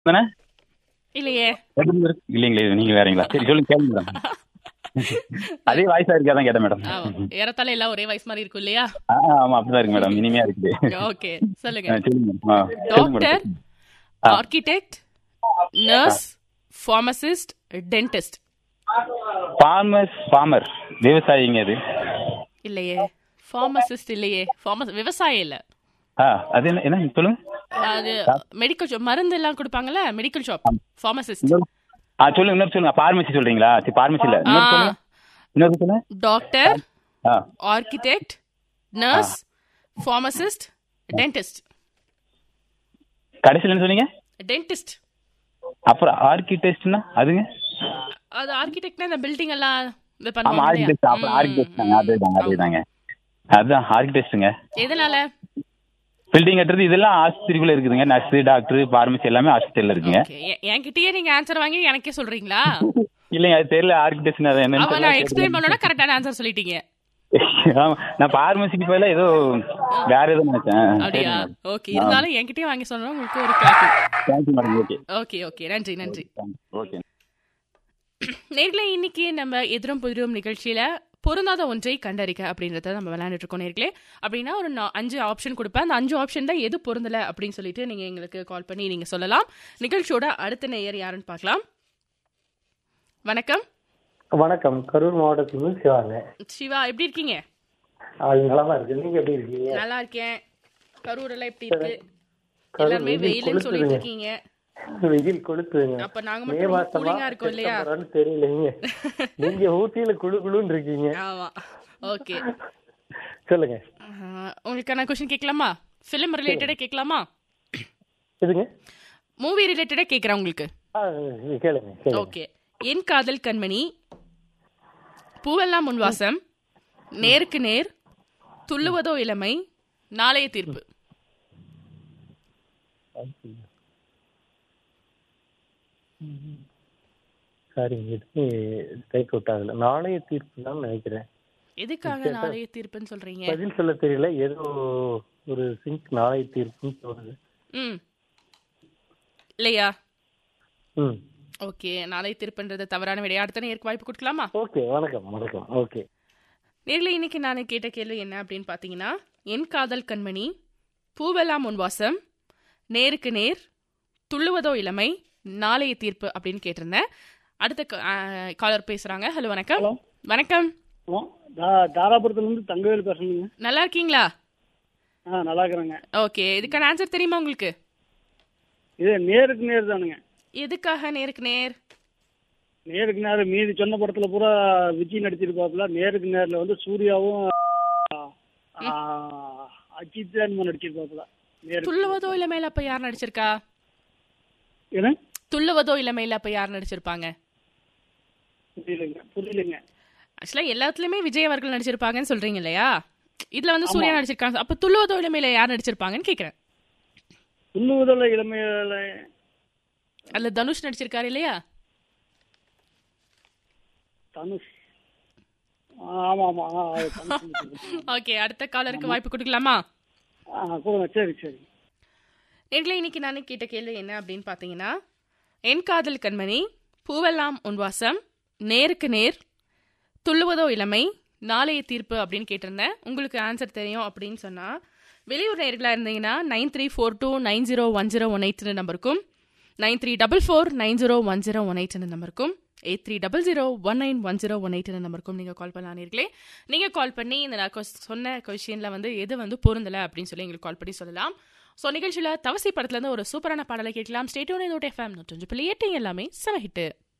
தானே இல்லையே இல்லைங்களே இது நீங்க வேறீங்களா சரி சொல்லுங்க கேளுங்க மேடம் அதே வாய்ஸா இருக்காதான் கேட்டேன் மேடம் ஆமா. ஏறத்தாழ எல்லாம் ஒரே வயசு மாதிரி இருக்கும் இல்லையா ஆ, ஆமா அப்படிதான் இருக்கு மேடம் இனிமையா இருக்குது ஓகே ஆ, சொல்லுங்க சொல்லுங்க மேடம். ஆ, சொல்லுங்க டாக்டர் மேடம் ஆ. Architect nurse pharmacist dentist farmers farmer விவசாயிங்க அது இல்லையே ஃபார்மசிஸ்ட் இல்லையே ஃபார்மஸ் விவசாயம் இல்ல ஆ அது என்ன என்ன சொல்லுங்க அது மெடிக்கல் ஷாப் மருந்து எல்லாம் கொடுப்பாங்கல்ல மெடிக்கல் ஷாப் ஃபார்மசிஸ்ட் இன்னொரு- ஆ சொல்லுங்க இன்னொரு சொல்லுங்க ஃபார்மசி சொல்றீங்களா சரி ஃபார்மசி இல்ல இன்னொரு சொல்லுங்க இன்னொரு சொல்லுங்க டாக்டர் ஆ ஆர்கிடெக்ட் நர்ஸ் ஃபார்மசிஸ்ட் டென்டிஸ்ட் கடைசியில் என்ன சொன்னீங்க டென்டிஸ்ட் அப்புறம் ஆர்கிடெக்ட்னா அதுங்க அது ஆர்கிடெக்ட்னா இந்த பில்டிங் எல்லாம் இது ஆமா பண்ணுவாங்க ஆர்கிடெக்ட் இல்லையா? அப்புறம் ம், ஆர்கிடெக்ட் ம். அதேதாங்க அதேதாங்க அதுதான் ஆர்கிடெக்ட்ங்க எதனால பில்டிங் கட்டுறது இதெல்லாம் ஆஸ்பத்திரிக்குள்ள இருக்குதுங்க நர்ஸ் டாக்டர் ஃபார்மசி எல்லாமே ஆஸ்பத்திரியில இருக்குங்க Okay, எ- என்கிட்டயே நீங்க ஆன்சர் வாங்கி எனக்கே சொல்றீங்களா இல்லைங்க அது தெரியல ஆர்கிடெக்ட் அது என்னன்னு அப்ப தெரியல. நான் எக்ஸ்பிளைன் பண்ணோட கரெக்டான ஆன்சர் சொல்லிட்டீங்க ஆமா, நான் ஃபார்மசிக்கு போயில ஏதோ வேற ஏதோ நினைச்சேன் அப்படியா ஓகே இருந்தாலும் என்கிட்டயே வாங்கி சொன்னா உங்களுக்கு ஒரு clap thank you madam okay okay okay நன்றி நன்றி ஓகே நேர்களே இன்னைக்கு நம்ம எதிரும் புதிரும் நிகழ்ச்சியில பொருந்தாத ஒன்றை கண்டறிக்க அப்படின்றத நம்ம விளையாண்டுட்டு இருக்கோம் நேர்களே அப்படின்னா ஒரு நா- அஞ்சு ஆப்ஷன் கொடுப்பேன் அந்த அஞ்சு ஆப்ஷன்ல எது பொருந்தல அப்படின்னு சொல்லிட்டு நீங்க எங்களுக்கு கால் பண்ணி நீங்க சொல்லலாம் நிகழ்ச்சியோட அடுத்த நேயர் யாருன்னு பார்க்கலாம் வணக்கம் வணக்கம் கரூர் மாவட்டத்திலிருந்து சிவாங்க சிவா எப்படி இருக்கீங்க அது நலமா இருக்கு நீங்க எப்படி இருக்கீங்க நல்லா இருக்கேன் கரூர் எல்லாம் எப்படி இருக்கு கரூர் எல்லாருமே வெயில் வெயில்னு சொல்லிட்டு கொளுத்துதுங்க. இருக்கீங்க வெயில் கொளுத்துங்க அப்ப நாங்க மே மட்டும் மாசமா கூலிங்கா இருக்கோம் இல்லையா செப்டம்பரான்னு தெரியலைங்க நீங்க ஊட்டியில குளு குளுன்னு இருக்கீங்க ஆமா ஓகே சொல்லுங்க உங்களுக்கான கொஸ்டின் கேட்கலாமா ஃபிலிம் ரிலேட்டடா கேட்கலாமா எதுங்க மூவி ரிலேட்டடா கேட்குறேன் உங்களுக்கு ஆ, கேளுங்க கேளுங்க ஓகே என் காதல் கண்மணி பூவெல்லாம் முன்வாசம் நேருக்கு நேர் துள்ளுவதோ இளமை நாளைய தீர்ப்பு சரிங்க இது டேக் அவுட் ஆகல நாளைய தீர்ப்பு தான் நினைக்கிறேன் எதுக்காக நாளைய தீர்ப்புன்னு சொல்றீங்க பதில் சொல்ல தெரியல ஏதோ ஒரு சிங்க் நாளைய தீர்ப்புன்னு தோணுது ம் இல்லையா ம் ஓகே நாளைய தீர்ப்புன்றது தவறான விடையா அடுத்த நேருக்கு வாய்ப்பு கொடுக்கலாமா ஓகே வணக்கம் வணக்கம் ஓகே நேரில் இன்னைக்கு நான் கேட்ட கேள்வி என்ன அப்படின்னு பார்த்தீங்கன்னா என் காதல் கண்மணி பூவெல்லாம் முன்வாசம் நேருக்கு நேர் துள்ளுவதோ இளமை நாளைய தீர்ப்பு அப்படின்னு கேட்டிருந்தேன் அடுத்த காலர் பேசுறாங்க ஹலோ வணக்கம் வணக்கம் தாராபுரத்துல இருந்து தங்கவேல் பேசுறீங்க நல்லா இருக்கீங்களா ஆ நல்லா இருக்கிறேங்க ஓகே இதுக்கான ஆன்சர் தெரியுமா உங்களுக்கு இது நேருக்கு நேர் தானுங்க எதுக்காக நேருக்கு நேர் நேருக்கு நேர் மீதி சொன்ன படத்துல பூரா விஜய் நடிச்சிருப்பாப்புல நேருக்கு நேர்ல வந்து சூர்யாவும் ஆ, அஜித் தான் நடிச்சிருப்பாப்புல நேருக்கு துள்ளுவதோ இளமையில அப்ப யார் நடிச்சிருக்கா என்ன துள்ளுவதோ இளமையில அப்ப யார் நடிச்சிருப்பாங்க புரியலைங்க புரியலைங்க ஆக்சுவலா எல்லாத்துலயுமே விஜய் அவர்கள் நடிச்சிருப்பாங்கன்னு சொல்றீங்க இல்லையா இதுல வந்து சூர்யா நடிச்சிருக்காங்க அப்ப துள்ளுவதோ இளமையில யார் நடிச்சிருப்பாங்கன்னு கேக்குறேன் துள்ளுவதில் இளமையில அதுல தனுஷ் நடிச்சிருக்காரு இல்லையா தனுஷ் ஆ, ஆமா ஆமா ஆ, அது தனுஷ் நடிச்சிருக்கு. ஓகே அடுத்த காலருக்கு வாய்ப்பு கொடுக்கலாமா ஆ கொடுங்க சரி சரி நேர்களே இன்னைக்கு நான் கேட்ட கேள்வி என்ன அப்படின்னு பார்த்தீங்கன்னா என் காதல் கண்மணி பூவெல்லாம் உன்வாசம் நேருக்கு நேர் துள்ளுவதோ இளமை நாளைய தீர்ப்பு அப்படின்னு கேட்டிருந்தேன் உங்களுக்கு ஆன்சர் தெரியும் அப்படின்னு சொன்னால் வெளியூர் நேர்களாக இருந்தீங்கன்னா nine three four two nine zero one zero one eight நம்பருக்கும் nine three double four nine zero one zero one eight நம்பருக்கும் eight three double zero one nine one zero one eight நம்பருக்கும் நீங்கள் கால் பண்ணலாம் நேர்களே நீங்கள் கால் பண்ணி இந்த நான் கொஸ்- சொன்ன கொஷினில் வந்து எது வந்து பொருந்தலை அப்படின்னு சொல்லி எங்களுக்கு கால் பண்ணி சொல்லலாம் ஸோ நிகழ்ச்சியில் தவசி படத்துலேருந்து ஒரு சூப்பரான பாடலை கேட்கலாம் ஸ்டேட்டோன் இதோட எஃப்எம் நூற்றஞ்சு புள்ளி எட்டு எல்லாமே செம ஹிட்டு